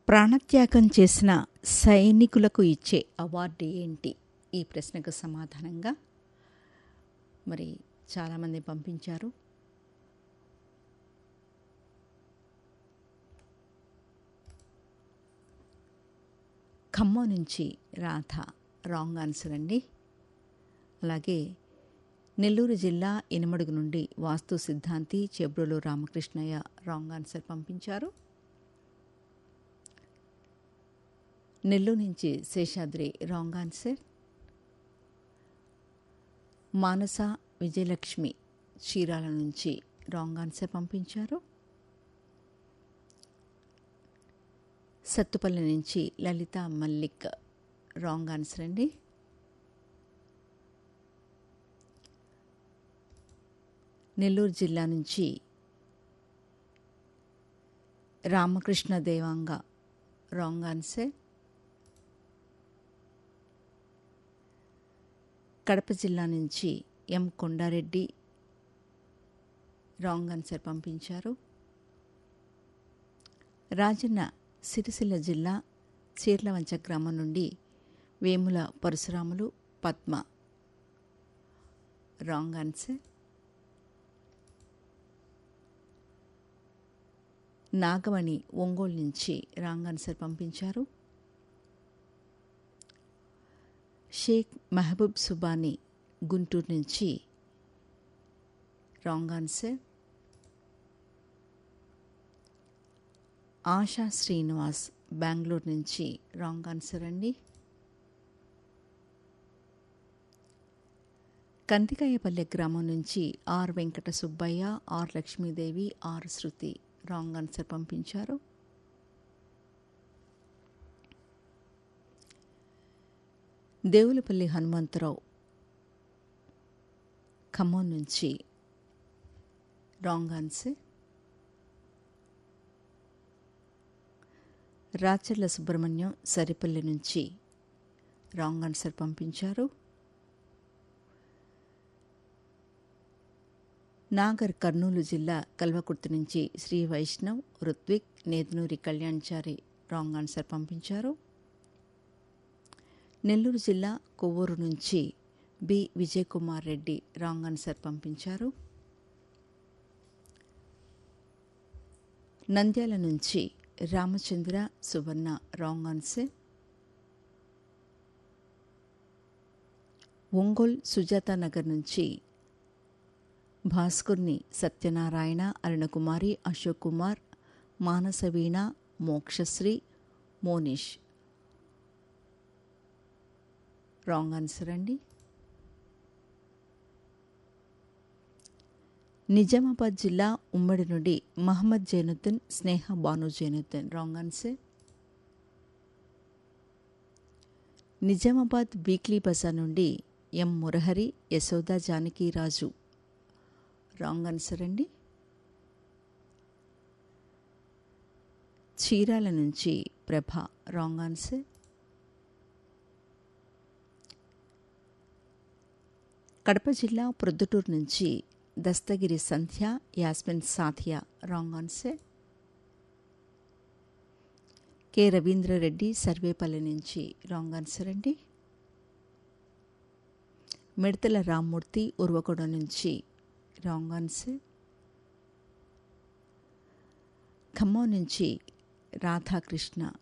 ప్రాణత్యాగం చేసిన సైనికులకు ఇచ్చే అవార్డు ఏంటి ఈ ప్రశ్నకు సమాధానంగా మరి చాలామంది పంపించారు ఖమ్మం నుంచి రాధ రాంగ్ ఆన్సర్ అండి అలాగే నెల్లూరు జిల్లా ఇనమడుగు నుండి వాస్తు సిద్ధాంతి చెబ్రోలు రామకృష్ణయ్య రాంగ్ ఆన్సర్ పంపించారు నెల్లూరు నుంచి శేషాద్రి రాంగ్ ఆన్సర్ మానస విజయలక్ష్మి చీరాల నుంచి రాంగ్ ఆన్సర్ పంపించారు సత్తుపల్లి నుంచి లలిత మల్లిక్ రాంగ్ ఆన్సర్ అండి నెల్లూరు జిల్లా నుంచి రామకృష్ణ దేవాంగ రాంగ్ ఆన్సర్ కడప జిల్లా నుంచి ఎం కొండారెడ్డి రాంగ్ ఆన్సర్ పంపించారు రాజన్న సిరిసిల్ల జిల్లా చీర్లవంచ గ్రామం నుండి వేముల పరశురాములు పద్మ రాంగ్ ఆన్సర్ నాగమణి ఒంగోలు నుంచి రాంగ్ ఆన్సర్ పంపించారు షేక్ మహబూబ్ సుబానీ గుంటూరు నుంచి రాంగ్ ఆన్సర్ ఆశా శ్రీనివాస్ బెంగళూరు నుంచి రాంగ్ ఆన్సర్ అండి కందికాయపల్లె గ్రామం నుంచి R Venkata Subbaiah R Lakshmidevi R Shruti wrong answer పంపించారు దేవులపల్లి హనుమంతరావు ఖమ్మం నుంచి రాంగ్ ఆన్సర్ రాచర్ల సుబ్రహ్మణ్యం సరిపల్లి నుంచి రాంగ్ ఆన్సర్ పంపించారు నాగర్ కర్నూలు జిల్లా కల్వకుర్తి నుంచి శ్రీ వైష్ణవ్ రుత్విక్ నేదునూరి కళ్యాణ్చారి రాంగ్ ఆన్సర్ పంపించారు నెల్లూరు జిల్లా కొవ్వూరు నుంచి B Vijay Kumar Reddy wrong answer పంపించారు నంద్యాల నుంచి రామచంద్ర సువర్ణ రాంగ్ ఆన్సర్ ఒంగోల్ సుజాత నగర్ నుంచి భాస్కర్ని సత్యనారాయణ అరుణకుమారి అశోక్ కుమార్ మానసవీణ మోక్షశ్రీ మోనిష్ రాంగ్ ఆన్సర్ అండి నిజామాబాద్ జిల్లా ఉమ్మడి నుండి Mohammed Zainuddin Sneha Banu Zainuddin wrong answer Nizamabad weekly Bazar నుండి M Murahari Yashoda Janakiraju wrong answer అండి చీరాల నుంచి ప్రభ రాంగ్ ఆన్సర్ కడప జిల్లా ప్రొద్దుటూరు నుంచి Dastagiri Sandhya Yasmin Sathiya wrong answer K Ravindrareddy Sarvepalli నుంచి రాంగ్ ఆన్సర్ అండి మిడతల రామ్మూర్తి ఉర్వకొండ నుంచి రాంగ్ ఆన్సర్ ఖమ్మం నుంచి రాధాకృష్ణ